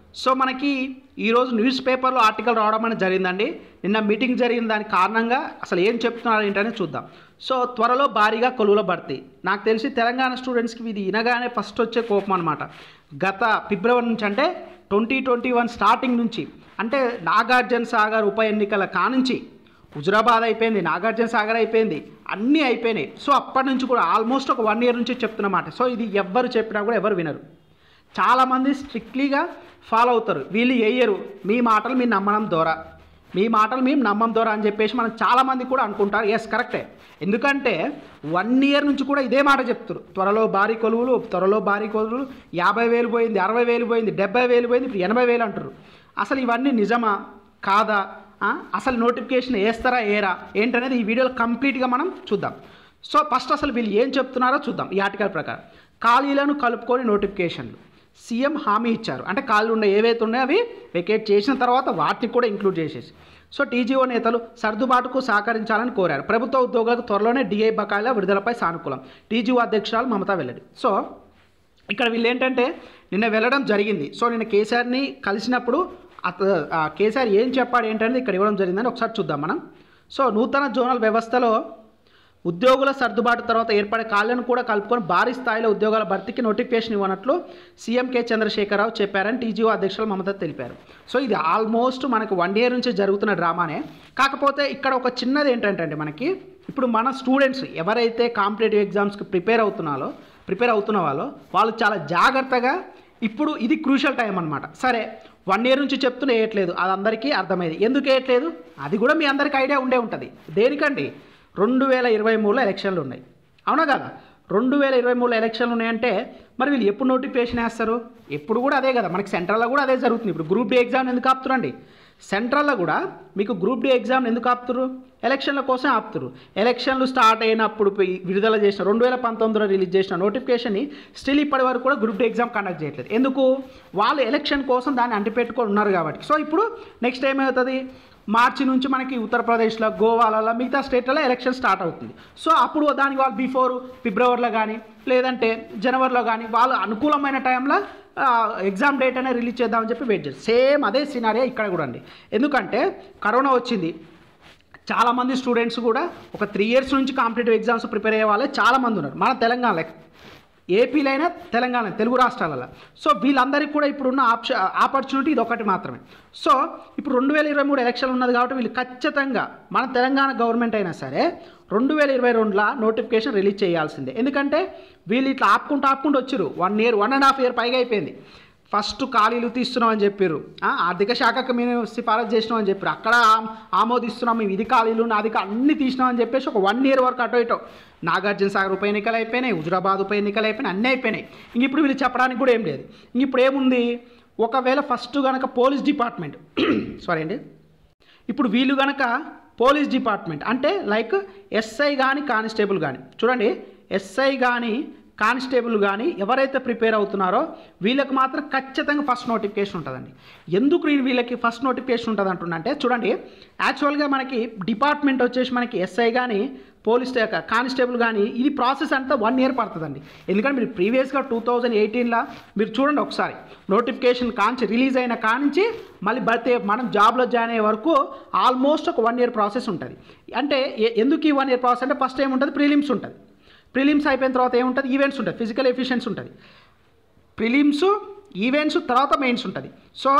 So మనకి ఈరోజు news పేపర్లో ఆర్టికల్ రావడం అనేది జరిగిందండి నిన్న మీటింగ్ జరిగిన దాని కారణంగా అసలు ఏం చెప్తున్నారు ఏంటనే చూద్దాం సో త్వరలో భారీగా కొలువుల భర్తీ నాకు తెలిసి తెలంగాణ స్టూడెంట్స్కి ఇది వినగానే ఫస్ట్ వచ్చే కోపం అనమాట గత ఫిబ్రవరి నుంచి అంటే ట్వంటీ ట్వంటీ వన్ స్టార్టింగ్ నుంచి అంటే నాగార్జున సాగర్ ఉప ఎన్నికల కానుంచి హుజురాబాద్ అయిపోయింది నాగార్జున సాగర్ అయిపోయింది అన్నీ అయిపోయినాయి సో అప్పటి నుంచి కూడా ఆల్మోస్ట్ ఒక వన్ ఇయర్ నుంచి చెప్తున్నమాట సో ఇది ఎవ్వరు చెప్పినా కూడా ఎవరు వినరు చాలామంది స్ట్రిక్ట్లీగా ఫాలో అవుతారు వీళ్ళు వేయరు మీ మాటలు మీరు నమ్మడం ద్వారా మీ మాటలు మేము నమ్మం ద్వారా అని చెప్పేసి మనం చాలామంది కూడా అనుకుంటారు ఎస్ కరెక్టే ఎందుకంటే వన్ ఇయర్ నుంచి కూడా ఇదే మాట చెప్తారు త్వరలో భారీ కొలువులు త్వరలో భారీ కొలువులు యాభై వేలు పోయింది అరవై వేలు పోయింది డెబ్బై వేలు పోయింది ఇప్పుడు ఎనభై వేలు అంటారు అసలు ఇవన్నీ నిజమా కాదా ఆ? అసలు నోటిఫికేషన్ వేస్తారా ఏరా ఏంటనేది ఈ వీడియోలో కంప్లీట్గా మనం చూద్దాం సో ఫస్ట్ అసలు వీళ్ళు ఏం చెప్తున్నారో చూద్దాం ఈ ఆర్టికల్ ప్రకారం ఖాళీలను కలుపుకొని నోటిఫికేషన్లు సీఎం హామీ ఇచ్చారు అంటే ఖాళీ ఉండే ఏవైతే ఉన్నాయో అవి వెకేట్ చేసిన తర్వాత వాటిని కూడా ఇంక్లూడ్ చేసేసి సో టీజీఓ నేతలు సర్దుబాటుకు సహకరించాలని కోరారు ప్రభుత్వ ఉద్యోగులకు త్వరలోనే డిఐ బకాయిల విడుదలపై సానుకూలం టీజీఓ అధ్యక్షురాలు మమతా వెల్లడి సో ఇక్కడ వీళ్ళు ఏంటంటే నిన్న వెళ్ళడం జరిగింది సో నిన్న కేసీఆర్ని కలిసినప్పుడు అత ఆ కేసీఆర్ ఏం చెప్పాడు ఏంటనేది ఇక్కడ ఇవ్వడం జరిగిందని ఒకసారి చూద్దాం మనం సో నూతన జోనల్ వ్యవస్థలో ఉద్యోగుల సర్దుబాటు తర్వాత ఏర్పడే ఖాళీలను కూడా కలుపుకొని భారీ స్థాయిలో ఉద్యోగాల భర్తీకి నోటిఫికేషన్ ఇవ్వనట్లు సీఎం కె చంద్రశేఖరరావు చెప్పారని టీజీఓ అధ్యక్షులు మమత తెలిపారు సో ఇది ఆల్మోస్ట్ మనకు వన్ ఇయర్ నుంచి జరుగుతున్న డ్రామానే కాకపోతే ఇక్కడ ఒక చిన్నది ఏంటంటే అండి మనకి ఇప్పుడు మన స్టూడెంట్స్ ఎవరైతే కాంపిటేటివ్ ఎగ్జామ్స్కి ప్రిపేర్ అవుతున్నారో ప్రిపేర్ అవుతున్న వాళ్ళు వాళ్ళు చాలా జాగ్రత్తగా ఇప్పుడు ఇది క్రూషియల్ టైం అనమాట సరే వన్ ఇయర్ నుంచి చెప్తూనే వేయట్లేదు అది అందరికీ అర్థమైంది ఎందుకు వేయట్లేదు అది కూడా మీ అందరికీ ఐడియా ఉండే ఉంటుంది దేనికండి రెండు వేల ఇరవై మూడులో ఎలక్షన్లు ఉన్నాయి అవునా కదా రెండు వేల ఇరవై మూడులో ఎలక్షన్లు ఉన్నాయంటే మరి వీళ్ళు ఎప్పుడు నోటిఫికేషన్ వేస్తారు ఎప్పుడు కూడా అదే కదా మనకి సెంట్రల్లో కూడా అదే జరుగుతుంది ఇప్పుడు గ్రూప్ డి ఎగ్జామ్ ఎందుకు ఆపుతురండి సెంట్రల్లో కూడా మీకు గ్రూప్ డి ఎగ్జామ్ ఎందుకు ఆపుతురు ఎలక్షన్ల కోసం ఆపుతురు ఎలక్షన్లు స్టార్ట్ అయినప్పుడు పోయి విడుదల చేసిన రెండు వేల పంతొమ్మిదిలో రిలీజ్ చేసిన నోటిఫికేషన్ని స్టిల్ ఇప్పటి వరకు కూడా గ్రూప్ డి ఎగ్జామ్ కండక్ట్ చేయట్లేదు ఎందుకు వాళ్ళు ఎలక్షన్ కోసం దాన్ని అంటిపెట్టుకొని ఉన్నారు కాబట్టి సో ఇప్పుడు నెక్స్ట్ ఏమవుతుంది మార్చి నుంచి మనకి ఉత్తరప్రదేశ్లో గోవాలలో మిగతా స్టేట్లలో ఎలక్షన్ స్టార్ట్ అవుతుంది సో అప్పుడు దానికి వాళ్ళు బిఫోర్ ఫిబ్రవరిలో కానీ లేదంటే జనవరిలో కానీ వాళ్ళు అనుకూలమైన టైంలో ఎగ్జామ్ డేట్ అనేది రిలీజ్ చేద్దామని చెప్పి వెయిట్ చేస్తారు సేమ్ అదే సినారియా ఇక్కడ కూడా అండి ఎందుకంటే కరోనా వచ్చింది చాలామంది స్టూడెంట్స్ కూడా ఒక త్రీ ఇయర్స్ నుంచి కాంపిటేటివ్ ఎగ్జామ్స్ ప్రిపేర్ అయ్యే వాళ్ళే చాలామంది ఉన్నారు మన తెలంగాణలో ఏపీలో అయినా తెలంగాణ తెలుగు రాష్ట్రాలలో సో వీళ్ళందరికీ కూడా ఇప్పుడున్న ఆప్ష ఆపర్చునిటీ ఇది ఒకటి మాత్రమే సో ఇప్పుడు రెండు వేల ఇరవై మూడు ఎలక్షన్ ఉన్నది కాబట్టి వీళ్ళు ఖచ్చితంగా మన తెలంగాణ గవర్నమెంట్ అయినా సరే రెండు వేల ఇరవై రెండులో నోటిఫికేషన్ రిలీజ్ చేయాల్సిందే ఎందుకంటే వీళ్ళు ఇట్లా ఆపుకుంటూ ఆపుకుంటూ వచ్చారు one year one and half year పైగా అయిపోయింది ఫస్ట్ ఖాళీలు తీస్తున్నాం అని చెప్పారు ఆ, ఆర్థిక శాఖకు మేము సిఫారసు చేసినాం అని చెప్పారు అక్కడ ఆమ్- ఆమోదిస్తున్నాం మేము ఇది ఖాళీలు నాది కా- అన్ని తీసినాం అని చెప్పేసి ఒక వన్ ఇయర్ వరకు అటో ఇటో నాగార్జున సాగర్ ఉప ఎన్నికలు అయిపోయినాయి హుజురాబాద్ ఉప ఎన్నికలు అయిపోయినాయి అన్నీ అయిపోయినాయి ఇంక ఇప్పుడు వీళ్ళు చెప్పడానికి కూడా ఏం లేదు ఇంక ఇప్పుడు ఏముంది ఒకవేళ ఫస్ట్ కనుక పోలీస్ డిపార్ట్మెంట్ సారీ అండి ఇప్పుడు వీళ్ళు గనక పోలీస్ డిపార్ట్మెంట్ అంటే లైక్ ఎస్ఐ కానీ కానిస్టేబుల్ కానీ చూడండి ఎస్ఐ కానీ కానిస్టేబుల్ కానీ ఎవరైతే ప్రిపేర్ అవుతున్నారో వీళ్ళకి మాత్రం ఖచ్చితంగా ఫస్ట్ నోటిఫికేషన్ ఉంటుందండి ఎందుకు నేను వీళ్ళకి ఫస్ట్ నోటిఫికేషన్ ఉంటుంది అంటున్నంటే చూడండి యాక్చువల్గా మనకి డిపార్ట్మెంట్ వచ్చేసి మనకి ఎస్ఐ కానీ పోలీస్ కానిస్టేబుల్ కానీ ఇది ప్రాసెస్ అంతా వన్ ఇయర్ పడుతుందండి ఎందుకంటే మీరు ప్రీవియస్గా టూ థౌజండ్ ఎయిటీన్లో మీరు చూడండి ఒకసారి నోటిఫికేషన్ కాంచి రిలీజ్ అయిన కాంచి మళ్ళీ బర్త్ మనం జాబ్లో జాయిన్ అయ్యే వరకు ఆల్మోస్ట్ ఒక వన్ ఇయర్ ప్రాసెస్ ఉంటుంది అంటే ఎ- ఎందుకు ఈ వన్ ఇయర్ ప్రాసెస్ అంటే ఫస్ట్ ఏముంటుంది ప్రిలిమ్స్ ఉంటుంది ప్రిలిమ్స్ అయిపోయిన తర్వాత ఏముంటుంది ఈవెంట్స్ ఉంటుంది ఫిజికల్ ఎఫిషియన్సీ ఉంటుంది ప్రిలిమ్స్ ఈవెంట్స్ తర్వాత మెయిన్స్ ఉంటుంది సో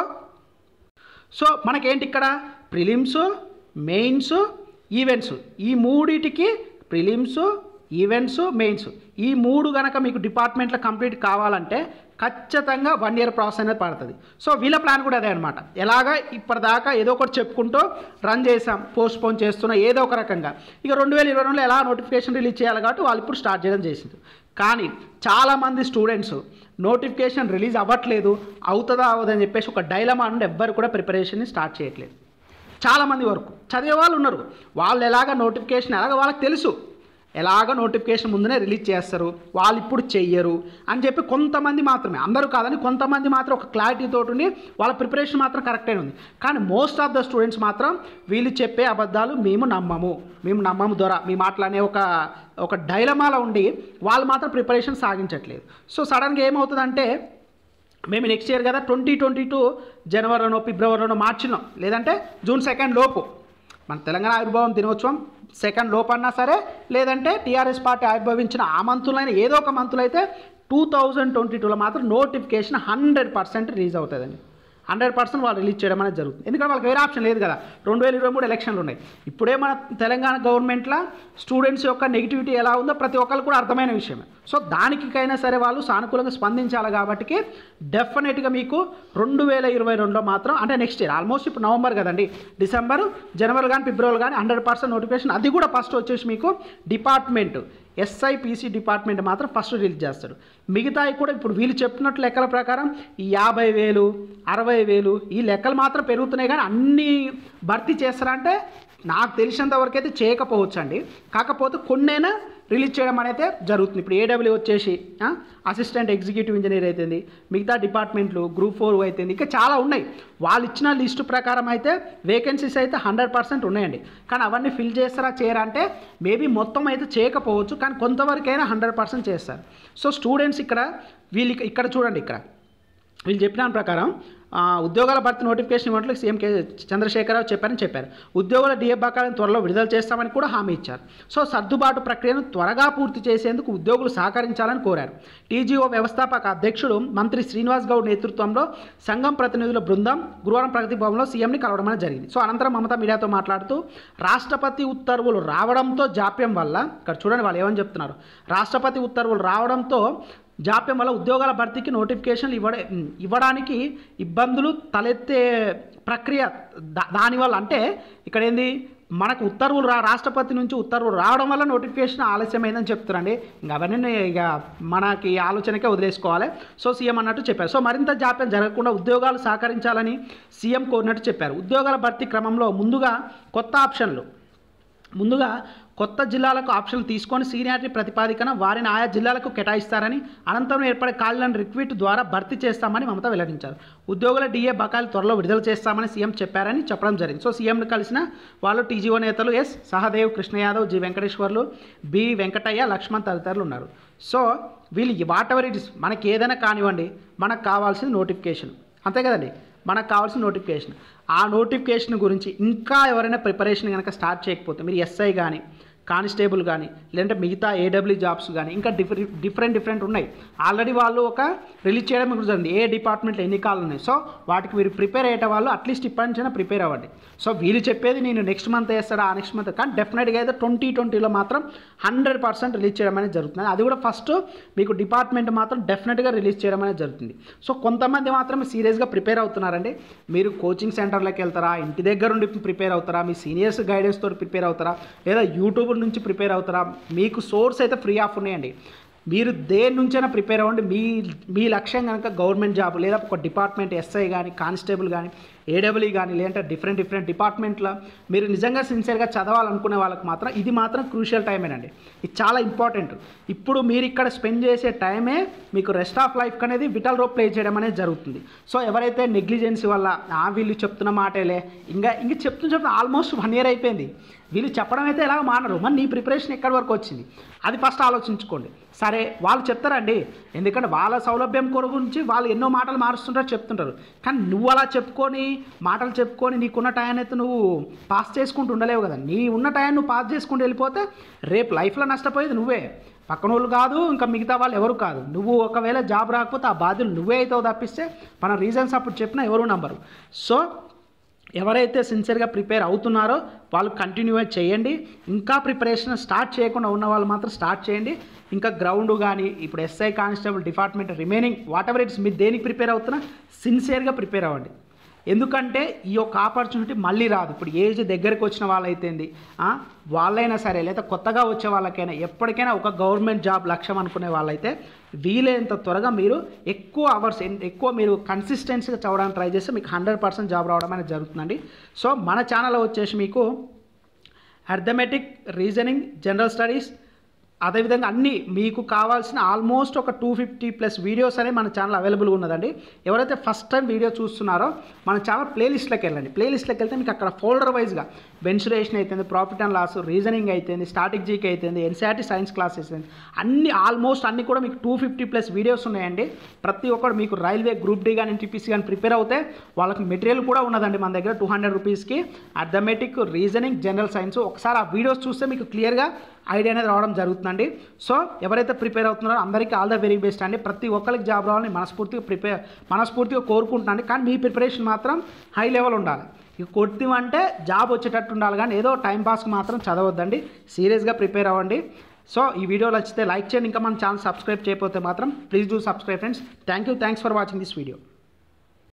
సో మనకేంటి ఇక్కడ ప్రిలిమ్స్ మెయిన్స్ ఈవెంట్స్ ఈ మూడిటికి ప్రిలిమ్స్ ఈవెంట్స్ మెయిన్స్ ఈ మూడు గనక మీకు డిపార్ట్మెంట్లో కంప్లీట్ కావాలంటే ఖచ్చితంగా వన్ ఇయర్ ప్రాసెస్ అనేది పడుతుంది సో వీళ్ళ ప్లాన్ కూడా అదే అనమాట ఎలాగా ఇప్పటిదాకా ఏదో ఒకటి చెప్పుకుంటూ రన్ చేసాం పోస్ట్ పోన్ చేస్తున్నా ఏదో ఒక రకంగా ఇక రెండు వేల ఇరవై రెండులో ఎలా నోటిఫికేషన్ రిలీజ్ చేయాలి కాబట్టి వాళ్ళు ఇప్పుడు స్టార్ట్ చేయడం చేసింది కానీ చాలామంది స్టూడెంట్స్ నోటిఫికేషన్ రిలీజ్ అవ్వట్లేదు అవుతుందా అవ్వదని చెప్పేసి ఒక డైలమా నుండి ఎవ్వరు కూడా ప్రిపరేషన్ని స్టార్ట్ చేయట్లేదు చాలామంది వరకు చదివే వాళ్ళు ఉన్నారు వాళ్ళు ఎలాగ నోటిఫికేషన్ ఎలాగ వాళ్ళకి తెలుసు ఎలాగ నోటిఫికేషన్ ముందునే రిలీజ్ చేస్తారు వాళ్ళు ఇప్పుడు చెయ్యరు అని చెప్పి కొంతమంది మాత్రమే అందరూ కాదని కొంతమంది మాత్రం ఒక క్లారిటీ తోటి ఉండి వాళ్ళ ప్రిపరేషన్ మాత్రం కరెక్టే ఉంది కానీ మోస్ట్ ఆఫ్ ద స్టూడెంట్స్ మాత్రం వీళ్ళు చెప్పే అబద్ధాలు మేము నమ్మము మేము నమ్మము ద్వారా మీ మాటలనే ఒక ఒక డైలమాలో ఉండి వాళ్ళు మాత్రం ప్రిపరేషన్ సాగించట్లేదు సో సడన్గా ఏమవుతుందంటే మేము నెక్స్ట్ ఇయర్ కదా ట్వంటీ ట్వంటీ టూ జనవరిలోనో ఫిబ్రవరిలోనో మార్చిలో లేదంటే జూన్ సెకండ్ లోపు మన తెలంగాణ ఆవిర్భావం దినోత్సవం సెకండ్ లోపు అన్నా సరే లేదంటే టీఆర్ఎస్ పార్టీ ఆవిర్భవించిన ఆ మంతులైనా ఏదో ఒక మంతులు అయితే టూ థౌజండ్ ట్వంటీ టూలో మాత్రం నోటిఫికేషన్ హండ్రెడ్ పర్సెంట్ రిలీజ్ అవుతుందండి హండ్రెడ్ పర్సెంట్ వాళ్ళు రిలీజ్ చేయడం అనేది జరుగుతుంది ఎందుకంటే వాళ్ళకి వేరే ఆప్షన్ లేదు కదా రెండు వేల ఇరవై మూడు ఎలక్షన్లు ఉన్నాయి ఇప్పుడే మన తెలంగాణ గవర్నమెంట్లో స్టూడెంట్స్ యొక్క నెగిటివిటీ ఎలా ఉందో ప్రతి ఒక్కరికి కూడా అర్థమైన విషయమే సో దానికైనా సరే వాళ్ళు సానుకూలంగా స్పందించాలి కాబట్టి డెఫినెట్గా మీకు రెండు వేల ఇరవై రెండులో మాత్రం అంటే నెక్స్ట్ ఇయర్ ఆల్మోస్ట్ ఇప్పుడు నవంబర్ కదండి డిసెంబర్ జనవరి కానీ ఫిబ్రవరి కానీ హండ్రెడ్ పర్సెంట్ నోటిఫికేషన్ అది కూడా ఫస్ట్ వచ్చేసి మీకు డిపార్ట్మెంట్ ఎస్ఐపిసి డిపార్ట్మెంట్ మాత్రం ఫస్ట్ రిలీజ్ చేస్తాడు మిగతాయి కూడా ఇప్పుడు వీళ్ళు చెప్పినట్టు లెక్కల ప్రకారం ఈ యాభై వేలు అరవై వేలు ఈ లెక్కలు మాత్రం పెరుగుతున్నాయి కానీ అన్నీ భర్తీ చేస్తారంటే నాకు తెలిసినంత వరకు అయితే చేయకపోవచ్చు అండి కాకపోతే కొన్నైనా రిలీజ్ చేయడం అనేది జరుగుతుంది ఇప్పుడు ఏడబ్ల్యూ వచ్చేసి అసిస్టెంట్ ఎగ్జిక్యూటివ్ ఇంజనీర్ అవుతుంది మిగతా డిపార్ట్మెంట్లు గ్రూప్ ఫోర్ అవుతుంది ఇంకా చాలా ఉన్నాయి వాళ్ళు ఇచ్చిన లిస్టు ప్రకారం అయితే వేకెన్సీస్ అయితే హండ్రెడ్ పర్సెంట్ ఉన్నాయండి కానీ అవన్నీ ఫిల్ చేస్తారా చేయరా అంటే మేబీ మొత్తం అయితే చేయకపోవచ్చు కానీ కొంతవరకైనా హండ్రెడ్ పర్సెంట్ చేస్తారు సో స్టూడెంట్స్ ఇక్కడ వీళ్ళు ఇక- ఇక్కడ చూడండి ఇక్కడ వీళ్ళు చెప్పిన దాని ప్రకారం ఆ, ఉద్యోగాల భర్తీ నోటిఫికేషన్ ఇవ్వట్లు సీఎం కే చంద్రశేఖరరావు చెప్పారని చెప్పారు ఉద్యోగుల డిఏ బకాలను త్వరలో విడుదల చేస్తామని కూడా హామీ ఇచ్చారు సో సర్దుబాటు ప్రక్రియను త్వరగా పూర్తి చేసేందుకు ఉద్యోగులు సహకరించాలని కోరారు టీజీఓ వ్యవస్థాపక అధ్యక్షుడు మంత్రి శ్రీనివాస్ గౌడ్ నేతృత్వంలో సంఘం ప్రతినిధుల బృందం గురువారం ప్రగతి భవన్లో సీఎంని కలవడం అనేది జరిగింది సో అనంతరం మమతా మీడియాతో మాట్లాడుతూ రాష్ట్రపతి ఉత్తర్వులు రావడంతో జాప్యం వల్ల ఇక్కడ చూడండి వాళ్ళు ఏమని చెప్తున్నారు రాష్ట్రపతి ఉత్తర్వులు రావడంతో జాప్యం వల్ల ఉద్యోగాల భర్తీకి నోటిఫికేషన్లు ఇవ్వడ ఇవ్వడానికి ఇబ్బందులు తలెత్తే ప్రక్రియ దా దానివల్ల అంటే ఇక్కడ ఏంది మనకు ఉత్తర్వులు రా రాష్ట్రపతి నుంచి ఉత్తర్వులు రావడం వల్ల నోటిఫికేషన్ ఆలస్యమైందని చెప్తారండి ఇంకా అవన్నీ ఇక మనకి ఆలోచనకే వదిలేసుకోవాలి సో సీఎం అన్నట్టు చెప్పారు సో మరింత జాప్యం జరగకుండా ఉద్యోగాలు సహకరించాలని సీఎం కోరినట్టు చెప్పారు ఉద్యోగాల భర్తీ క్రమంలో ముందుగా కొత్త ఆప్షన్లు ముందుగా కొత్త జిల్లాలకు ఆప్షన్లు తీసుకొని సీనియారిటీ ప్రతిపాదికన వారిని ఆయా జిల్లాలకు కేటాయిస్తారని అనంతరం ఏర్పడే ఖాళీలను రిక్విట్ ద్వారా భర్తీ చేస్తామని మమత వెల్లడించారు ఉద్యోగుల డిఏ బకాయిలు త్వరలో విడుదల చేస్తామని సీఎం చెప్పారని చెప్పడం జరిగింది సో సీఎంను కలిసిన వాళ్ళు టీజీఓ నేతలు S Sahadev Krishna Yadav G Venkateswarlu B Venkataiah Laxman తదితరులు ఉన్నారు సో వీళ్ళు వాట్ ఎవర్ ఇట్ ఇస్ మనకి ఏదైనా కానివ్వండి మనకు కావాల్సింది నోటిఫికేషన్ అంతే కదండి మనకు కావాల్సిన నోటిఫికేషన్ ఆ నోటిఫికేషన్ గురించి ఇంకా ఎవరైనా ప్రిపరేషన్ కనుక స్టార్ట్ చేయకపోతే మీరు ఎస్ఐ కానీ కానిస్టేబుల్ కానీ లేదంటే మిగతా ఏడబ్ల్యూ జాబ్స్ కానీ ఇంకా డిఫరెంట్ డిఫరెంట్ డిఫరెంట్ ఉన్నాయి ఆల్రెడీ వాళ్ళు ఒక రిలీజ్ చేయడం కూడా జరిగింది ఏ డిపార్ట్మెంట్లో ఎన్ని కాళ్ళు ఉన్నాయి సో వాటికి మీరు ప్రిపేర్ అయ్యే వాళ్ళు అట్లీస్ట్ ఇప్పటి నుంచైనా ప్రిపేర్ అవ్వండి సో వీళ్ళు చెప్పేది నేను నెక్స్ట్ మంత్ వేస్తాడా ఆ నెక్స్ట్ మంత్ కానీ డెఫినెట్గా అయితే ట్వంటీ ట్వంటీలో మాత్రం హండ్రెడ్ పర్సెంట్ రిలీజ్ చేయడం అనేది జరుగుతుంది అది కూడా ఫస్ట్ మీకు డిపార్ట్మెంట్ మాత్రం డెఫినెట్గా రిలీజ్ చేయడం అనేది జరుగుతుంది సో కొంతమంది మాత్రం సీరియస్గా ప్రిపేర్ అవుతున్నారండి మీరు కోచింగ్ సెంటర్లోకి వెళ్తారా ఇంటి దగ్గర నుండి ప్రిపేర్ అవుతారా మీ సీనియర్స్ గైడెన్స్ తోటి ప్రిపేర్ అవుతారా లేదా యూట్యూబ్ నుంచి ప్రిపేర్ అవుతారా మీకు సోర్స్ అయితే ఫ్రీ ఆఫ్ ఉన్నాయండి మీరు దేని నుంచైనా ప్రిపేర్ అవ్వండి మీ మీ లక్ష్యం కనుక గవర్నమెంట్ జాబ్ లేదా ఒక డిపార్ట్మెంట్ ఎస్ఐ కానీ కానిస్టేబుల్ కానీ ఏడబ్ల్యూ కానీ లేదంటే డిఫరెంట్ డిఫరెంట్ డిపార్ట్మెంట్లో మీరు నిజంగా సిన్సియర్గా చదవాలనుకునే వాళ్ళకి మాత్రం ఇది మాత్రం క్రూషియల్ టైమేనండి ఇది చాలా ఇంపార్టెంట్ ఇప్పుడు మీరు ఇక్కడ స్పెండ్ చేసే టైమే మీకు రెస్ట్ ఆఫ్ లైఫ్ అనేది విటల్ రోల్ ప్లే చేయడం అనేది జరుగుతుంది సో ఎవరైతే నెగ్లిజెన్సీ వల్ల ఆ వీళ్ళు చెప్తున్న మాటలే ఇంకా ఇంక చెప్తున్న చెప్తున్న ఆల్మోస్ట్ వన్ ఇయర్ అయిపోయింది వీళ్ళు చెప్పడం అయితే ఎలా మానరు మరి నీ ప్రిపరేషన్ ఎక్కడి వరకు వచ్చింది అది ఫస్ట్ ఆలోచించుకోండి సరే వాళ్ళు చెప్తారండి ఎందుకంటే వాళ్ళ సౌలభ్యం కొరకు గురించి వాళ్ళు ఎన్నో మాటలు మారుస్తుంటారు చెప్తుంటారు కానీ నువ్వు అలా చెప్పుకొని మాటలు చెప్పుకొని నీకున్న టైం అయితే నువ్వు పాస్ చేసుకుంటూ ఉండలేవు కదా నీ ఉన్న టైం నువ్వు పాస్ చేసుకుంటూ వెళ్ళిపోతే రేపు లైఫ్లో నష్టపోయేది నువ్వే పక్కన వాళ్ళు కాదు ఇంకా మిగతా వాళ్ళు ఎవరు కాదు నువ్వు ఒకవేళ జాబ్ రాకపోతే ఆ బాధ్యులు నువ్వే అవుతావు తప్పిస్తే మన రీజన్స్ అప్పుడు చెప్పినా ఎవరు నంబరు సో ఎవరైతే సిన్సియర్గా ప్రిపేర్ అవుతున్నారో వాళ్ళు కంటిన్యూ చేయండి ఇంకా ప్రిపరేషన్ స్టార్ట్ చేయకుండా ఉన్న వాళ్ళు మాత్రం స్టార్ట్ చేయండి ఇంకా గ్రౌండ్ కానీ ఇప్పుడు SI constable department remaining whatever it's మీరు దేనికి ప్రిపేర్ అవుతున్నా సిన్సియర్గా ప్రిపేర్ అవ్వండి ఎందుకంటే ఈ యొక్క ఆపర్చునిటీ మళ్ళీ రాదు ఇప్పుడు ఏజ్ దగ్గరికి వచ్చిన వాళ్ళైతేంది ఆ, వాళ్ళైనా సరే లేదా కొత్తగా వచ్చే వాళ్ళకైనా ఎప్పటికైనా ఒక గవర్నమెంట్ జాబ్ లక్ష్యం అనుకునే వాళ్ళైతే వీలైనంత త్వరగా మీరు ఎక్కువ అవర్స్ ఎక్కువ మీరు కన్సిస్టెన్సీగా చదవడానికి ట్రై చేస్తే మీకు హండ్రెడ్ పర్సెంట్ జాబ్ రావడం అనేది జరుగుతుందండి సో మన ఛానల్లో వచ్చేసి మీకు అర్థమెటిక్ రీజనింగ్ జనరల్ స్టడీస్ అదేవిధంగా అన్ని మీకు కావాల్సిన ఆల్మోస్ట్ ఒక టూ ఫిఫ్టీ ప్లస్ వీడియోస్ అనేవి మన ఛానల్ అవైలబుల్గా ఉన్నదండి ఎవరైతే ఫస్ట్ టైం వీడియో చూస్తున్నారో మన ఛానల్ ప్లేలిస్ట్లోకి వెళ్ళండి ప్లేలిస్ట్లోకి వెళ్తే మీకు అక్కడ ఫోల్డర్ వైజ్గా బెన్సురేషన్ అయితుంది ప్రాఫిట్ అండ్ లాస్ రీజనింగ్ అయితుంది స్టాటిక్ జీకి అయితుంది ఎన్సీఆర్టీ సైన్స్ క్లాసెస్ అన్ని ఆల్మోస్ట్ అన్ని కూడా మీకు టూ ఫిఫ్టీ ప్లస్ వీడియోస్ ఉన్నాయండి ప్రతి ఒక్కరు మీకు రైల్వే గ్రూప్ డి కానీ ఎన్టీపీసీ కానీ ప్రిపేర్ అవుతే వాళ్ళకి మెటీరియల్ కూడా ఉన్నదండి మన దగ్గర టూ హండ్రెడ్ రూపీస్కి అథమెటిక్ రీజనింగ్ జనరల్ సైన్స్ ఒకసారి ఆ వీడియోస్ చూస్తే మీకు క్లియర్గా ఐడియా అనేది రావడం జరుగుతుందండి సో ఎవరైతే ప్రిపేర్ అవుతున్నారో అందరికీ ఆల్ ద వెరీ బెస్ట్ అండి ప్రతి ఒక్కరికి జాబ్ రావాలని మనస్ఫూర్తిగా ప్రిపేర్ మనస్ఫూర్తిగా కోరుకుంటున్నాను కానీ మీ ప్రిపరేషన్ మాత్రం హై లెవెల్ ఉండాలి ఇక కొట్టిమంటే జాబ్ వచ్చేటట్టు ఉండాలి కానీ ఏదో టైం పాస్కి మాత్రం చదవద్దండి సీరియస్గా ప్రిపేర్ అవ్వండి సో ఈ వీడియో నచ్చితే లైక్ చేయండి ఇంకా మన ఛానల్ సబ్స్క్రైబ్ చేయకపోతే మాత్రం please do subscribe friends thank you thanks for watching this video